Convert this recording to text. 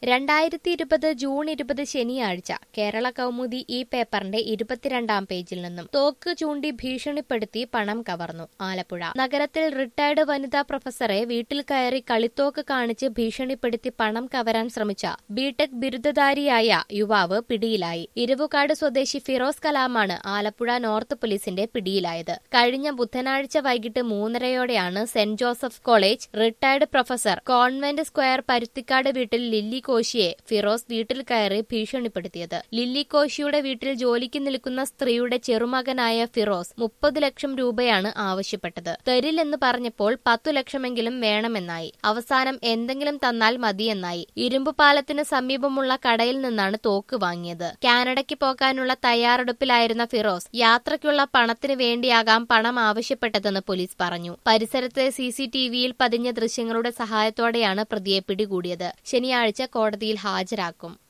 രണ്ടായിരത്തി ഇരുപത് ജൂൺ ഇരുപത് ശനിയാഴ്ച കേരള കൗമുദി ഈ പേപ്പറിന്റെ ഇരുപത്തിരണ്ടാം പേജിൽ നിന്നും തോക്ക് ചൂണ്ടി ഭീഷണിപ്പെടുത്തി പണം കവർന്നു ആലപ്പുഴ നഗരത്തിൽ റിട്ടയർഡ് വനിതാ പ്രൊഫസറെ വീട്ടിൽ കയറി കളിത്തോക്ക് കാണിച്ച് ഭീഷണിപ്പെടുത്തി പണം കവരാൻ ശ്രമിച്ച ബിടെക് ബിരുദധാരിയായ യുവാവ് പിടിയിലായി ഇരുവുകാട് സ്വദേശി ഫിറോസ് കലാമാണ് ആലപ്പുഴ നോർത്ത് പോലീസിന്റെ പിടിയിലായത് കഴിഞ്ഞ ബുധനാഴ്ച വൈകിട്ട് മൂന്നരയോടെയാണ് saint Joseph college retired professor convent square Paruthikkad Lilly ലില്ലി കോശിയെ ഫിറോസ് വീട്ടിൽ കയറി ഭീഷണിപ്പെടുത്തിയത് ലില്ലി കോശിയുടെ വീട്ടിൽ ജോലിക്ക് നിൽക്കുന്ന സ്ത്രീയുടെ ചെറുമകനായ ഫിറോസ് മുപ്പത് ലക്ഷം രൂപയാണ് ആവശ്യപ്പെട്ടത് തരില്ലെന്ന് പറഞ്ഞപ്പോൾ പത്തു ലക്ഷമെങ്കിലും വേണമെന്നായി അവസാനം എന്തെങ്കിലും തന്നാൽ മതിയെന്നായി ഇരുമ്പ് പാലത്തിന് സമീപമുള്ള കടയിൽ നിന്നാണ് തോക്ക് വാങ്ങിയത് കാനഡയ്ക്ക് പോകാനുള്ള തയ്യാറെടുപ്പിലായിരുന്ന ഫിറോസ് യാത്രയ്ക്കുള്ള പണത്തിന് വേണ്ടിയാകാം പണം ആവശ്യപ്പെട്ടതെന്ന് പോലീസ് പറഞ്ഞു പരിസരത്തെ സി സി ടി വിയിൽ പതിഞ്ഞ ദൃശ്യങ്ങളുടെ സഹായത്തോടെയാണ് പ്രതിയെ പിടികൂടിയത് ശനിയാഴ്ച കോടതിയിൽ ഹാജരാക്കും